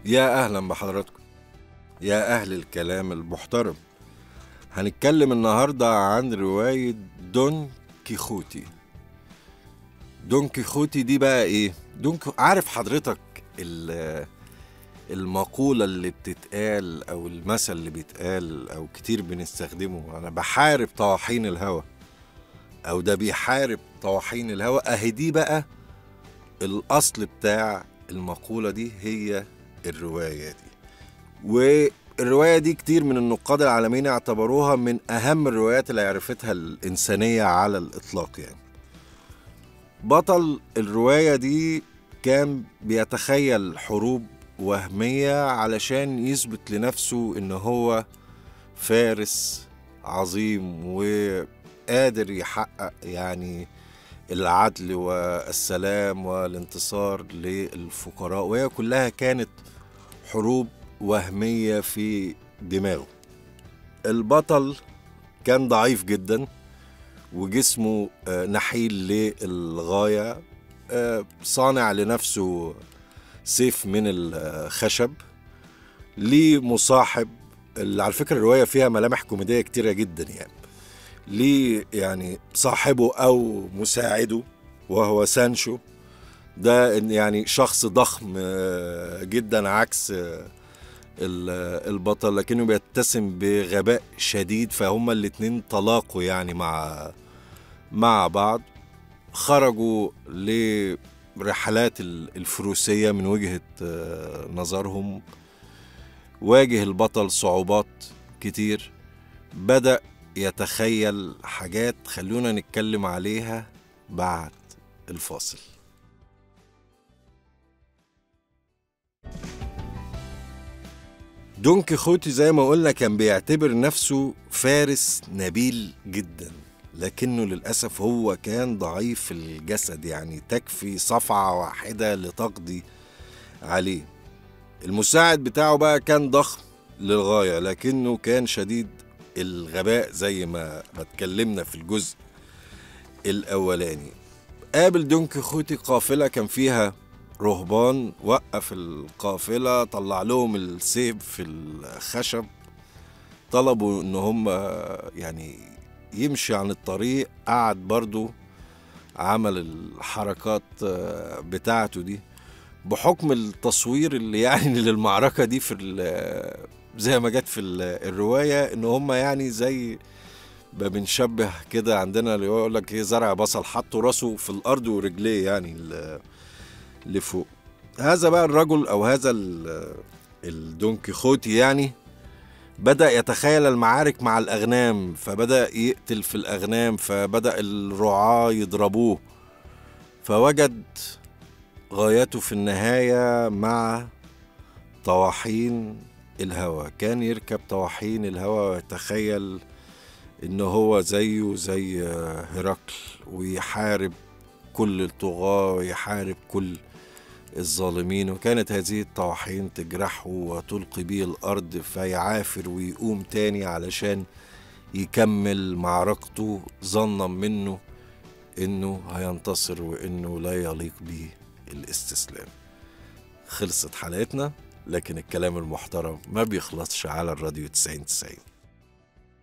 يا أهلا بحضراتكم يا أهل الكلام المحترم هنتكلم النهاردة عن رواية دون كيخوتي دون كيخوتي دي بقى إيه؟ دون كي... عارف حضرتك ال- المقولة اللي بتتقال أو المثل اللي بيتقال أو كتير بنستخدمه أنا بحارب طواحين الهوى أو ده بيحارب طواحين الهوى أهي دي بقى الأصل بتاع المقولة دي هي الرواية دي والرواية دي كتير من النقاد العالميين اعتبروها من أهم الروايات اللي عرفتها الإنسانية على الإطلاق يعني بطل الرواية دي كان بيتخيل حروب وهمية علشان يثبت لنفسه إن هو فارس عظيم وقادر يحقق يعني العدل والسلام والانتصار للفقراء وهي كلها كانت حروب وهمية في دماغه البطل كان ضعيف جدا وجسمه آه، نحيل للغاية آه، صانع لنفسه سيف من الخشب ليه مصاحب اللي على فكرة الرواية فيها ملامح كوميدية كتيرة جدا يعني ليه يعني صاحبه أو مساعده وهو سانشو ده إن يعني شخص ضخم آه، جدا عكس آه، ال- البطل لكنه بيتسم بغباء شديد فهما الاتنين تلاقوا يعني مع مع بعض خرجوا لرحلات ال- الفروسية من وجهة آه، نظرهم واجه البطل صعوبات كتير بدأ يتخيل حاجات خلونا نتكلم عليها بعد الفاصل دون كيخوتي زي ما قلنا كان بيعتبر نفسه فارس نبيل جدا لكنه للأسف هو كان ضعيف الجسد يعني تكفي صفعة واحدة لتقضي عليه المساعد بتاعه بقى كان ضخم للغاية لكنه كان شديد الغباء زي ما ما اتكلمنا في الجزء الأولاني قابل دون كيخوتي قافلة كان فيها رهبان وقف القافلة طلع لهم السيف في الخشب طلبوا ان هم يعني يمشي عن الطريق قعد برضو عمل الحركات آه، بتاعته دي بحكم التصوير اللي يعني للمعركة دي في ال- زي ما جت في ال- الرواية ان هم يعني زي ما بنشبه كده عندنا اللي يقول لك ايه زرع بصل حطوا راسه في الارض ورجليه يعني ال- لفوق هذا بقى الرجل او هذا ال- الدون كيخوتي يعني بدأ يتخيل المعارك مع الأغنام فبدأ يقتل في الأغنام فبدأ الرعاة يضربوه فوجد غايته في النهاية مع طواحين الهوى كان يركب طواحين الهوى ويتخيل إن هو زيه زي هرقل ويحارب كل الطغاة ويحارب كل الظالمين وكانت هذه الطواحين تجرحه وتلقي به الأرض فيعافر ويقوم تاني علشان يكمل معركته ظنا منه إنه هينتصر وإنه لا يليق به الاستسلام خلصت حلقتنا لكن الكلام المحترم ما بيخلصش على الراديو 90 90